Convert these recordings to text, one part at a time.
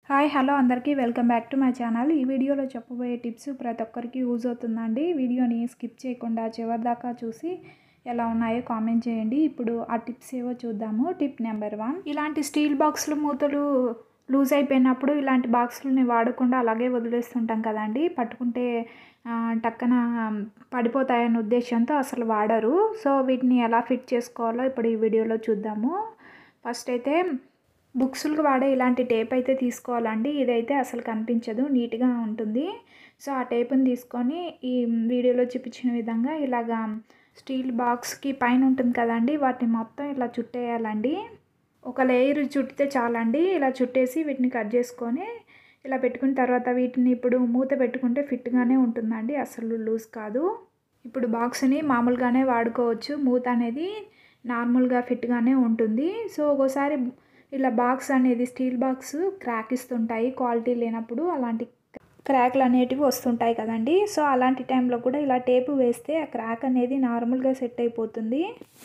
hi hello అందరికీ welcome back to my channel ఈ వీడియోలో చెప్పబోయే టిప్స్ ప్రతి ఒక్కరికి యూజ్ అవుతుందండి వీడియోని స్కిప్ చేయకుండా చివరి దాకా చూసి ఎలా ఉన్నాయో కామెంట్ చేయండి ఇప్పుడు ఆ టిప్స్ ఏవో చూద్దాము టిప్ నెంబర్ వన్ ఇలాంటి స్టీల్ బాక్సులు మూతలు లూజ్ అయిపోయినప్పుడు ఇలాంటి బాక్సులని వాడకుండా అలాగే వదిలేస్తుంటాం కదండి పట్టుకుంటే ఆ, టక్కన పడిపోతాయనే ఉద్దేశంతో అసలు వాడరు సో వీటిని ఎలా ఫిట్ చేసుకోవాలో ఇప్పుడు ఈ వీడియోలో చూద్దాము ఫస్ట్ అయితే బుక్స్లకు వాడే ఇలాంటి టేప్ అయితే తీసుకోవాలండి ఇదైతే అసలు కనిపించదు నీట్గా ఉంటుంది సో ఆ టేప్ని తీసుకొని ఈ వీడియోలో చూపించిన విధంగా ఇలాగా స్టీల్ బాక్స్కి పైన ఉంటుంది కదండి వాటిని మొత్తం ఇలా చుట్టేయాలండి ఒక లేయర్ చుట్టితే చాలండి ఇలా చుట్టేసి వీటిని కట్ చేసుకొని ఇలా పెట్టుకున్న తర్వాత వీటిని ఇప్పుడు మూత పెట్టుకుంటే ఫిట్గానే ఉంటుందండి అసలు లూజ్ కాదు ఇప్పుడు బాక్స్ని మామూలుగానే వాడుకోవచ్చు మూత అనేది నార్మల్గా ఫిట్గానే ఉంటుంది సో ఒక్కోసారి ఇలా బాక్స్ అనేది స్టీల్ బాక్స్ క్రాక్ ఇస్తుంటాయి క్వాలిటీ లేనప్పుడు అలాంటి క్రాక్లు అనేటివి వస్తుంటాయి కదండి సో అలాంటి టైంలో కూడా ఇలా టేపు వేస్తే ఆ క్రాక్ అనేది నార్మల్గా సెట్ అయిపోతుంది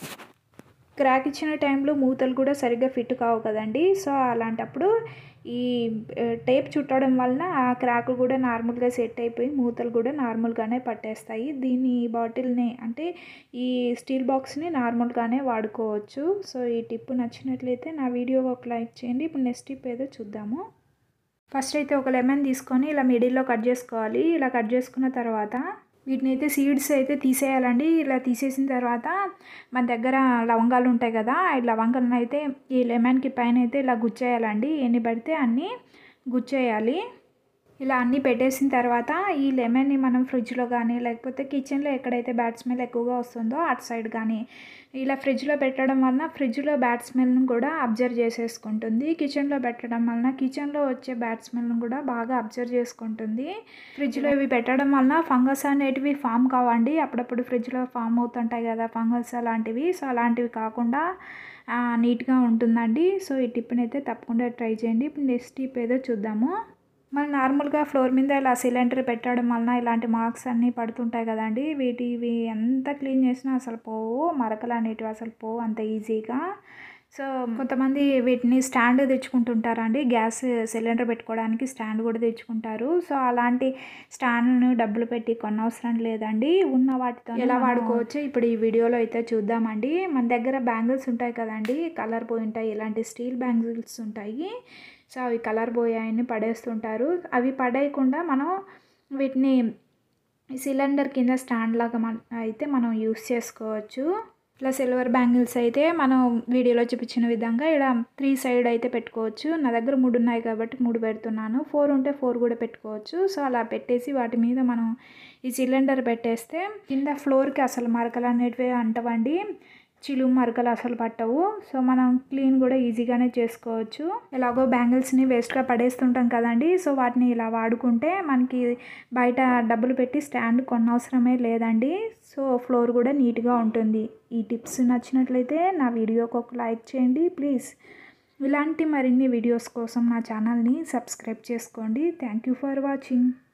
క్రాక్ ఇచ్చిన టైంలో మూతలు కూడా సరిగ్గా ఫిట్ కావు కదండి సో అలాంటప్పుడు ఈ టేప్ చుట్టడం వలన ఆ క్రాక్ కూడా నార్మల్గా సెట్ అయిపోయి మూతలు కూడా నార్మల్గానే పట్టేస్తాయి దీన్ని ఈ బాటిల్ని అంటే ఈ స్టీల్ బాక్స్ని నార్మల్గానే వాడుకోవచ్చు సో ఈ టిప్ నచ్చినట్లయితే నా వీడియో ఒక లైక్ చేయండి ఇప్పుడు నెక్స్ట్ టిప్ ఏదో చూద్దాము ఫస్ట్ అయితే ఒక లెమన్ తీసుకొని ఇలా మిడిల్లో కట్ చేసుకోవాలి ఇలా కట్ చేసుకున్న తర్వాత వీటిని అయితే సీడ్స్ అయితే తీసేయాలండి ఇలా తీసేసిన తర్వాత మన దగ్గర లవంగాలు ఉంటాయి కదా ఈ లవంగాలను అయితే ఈ లెమన్కి పైన అయితే ఇలా గుచ్చేయాలండి ఎన్ని పడితే అన్నీ గుచ్చేయాలి ఇలా అన్నీ పెట్టేసిన తర్వాత ఈ లెమన్ని మనం ఫ్రిడ్జ్లో కానీ లేకపోతే కిచెన్లో ఎక్కడైతే బ్యాడ్ స్మెల్ ఎక్కువగా వస్తుందో అటు సైడ్ కానీ ఇలా ఫ్రిడ్జ్లో పెట్టడం వలన ఫ్రిడ్జ్లో బ్యాడ్ స్మెల్ను కూడా అబ్జర్వ్ చేసేసుకుంటుంది కిచెన్లో పెట్టడం వలన కిచెన్లో వచ్చే బ్యాడ్ స్మెల్ను కూడా బాగా అబ్జర్వ్ చేసుకుంటుంది ఫ్రిడ్జ్లో ఇవి పెట్టడం వలన ఫంగస్ అనేటివి ఫామ్ కావండి అప్పుడప్పుడు ఫ్రిడ్జ్లో ఫామ్ అవుతుంటాయి కదా ఫంగస్ అలాంటివి సో అలాంటివి కాకుండా నీట్గా ఉంటుందండి సో ఈ టిప్ని అయితే తప్పకుండా ట్రై చేయండి ఇప్పుడు నెక్స్ట్ టిప్ ఏదో చూద్దాము మనం నార్మల్గా ఫ్లోర్ మీద ఇలా సిలిండర్ పెట్టడం వలన ఇలాంటి మార్క్స్ అన్నీ పడుతుంటాయి కదండి వీటివి ఎంత క్లీన్ చేసినా అసలు పోవు మరకలు అనేటివి అసలు పోవు అంత ఈజీగా సో కొంతమంది వీటిని స్టాండ్ తెచ్చుకుంటుంటారండి గ్యాస్ సిలిండర్ పెట్టుకోవడానికి స్టాండ్ కూడా తెచ్చుకుంటారు సో అలాంటి స్టాండ్ను డబ్బులు పెట్టి కొనవసరం లేదండి ఉన్న వాటితో ఎలా వాడుకోవచ్చు ఇప్పుడు ఈ వీడియోలో అయితే చూద్దామండి మన దగ్గర బ్యాంగిల్స్ ఉంటాయి కదండి కలర్ పోయి ఉంటాయి ఇలాంటి స్టీల్ బ్యాంగిల్స్ ఉంటాయి సో అవి కలర్ పోయాయని పడేస్తుంటారు అవి పడేయకుండా మనం వీటిని సిలిండర్ కింద స్టాండ్ లాగా మన అయితే మనం యూస్ చేసుకోవచ్చు ఇట్లా సిల్వర్ బ్యాంగిల్స్ అయితే మనం వీడియోలో చూపించిన విధంగా ఇక్కడ త్రీ సైడ్ అయితే పెట్టుకోవచ్చు నా దగ్గర మూడు ఉన్నాయి కాబట్టి మూడు పెడుతున్నాను ఫోర్ ఉంటే ఫోర్ కూడా పెట్టుకోవచ్చు సో అలా పెట్టేసి వాటి మీద మనం ఈ సిలిండర్ పెట్టేస్తే కింద ఫ్లోర్కి అసలు మరకలు అనేటివి అంటవండి చిలుము మరకలు అసలు పట్టవు సో మనం క్లీన్ కూడా ఈజీగానే చేసుకోవచ్చు ఎలాగో బ్యాంగిల్స్ని వేస్ట్గా పడేస్తుంటాం కదండి సో వాటిని ఇలా వాడుకుంటే మనకి బయట డబ్బులు పెట్టి స్టాండ్ కొనవసరమే లేదండి సో ఫ్లోర్ కూడా నీట్గా ఉంటుంది ఈ టిప్స్ నచ్చినట్లయితే నా వీడియోకి ఒక లైక్ చేయండి ప్లీజ్ ఇలాంటి మరిన్ని వీడియోస్ కోసం నా ఛానల్ని సబ్స్క్రైబ్ చేసుకోండి థ్యాంక్ యూ ఫర్ వాచింగ్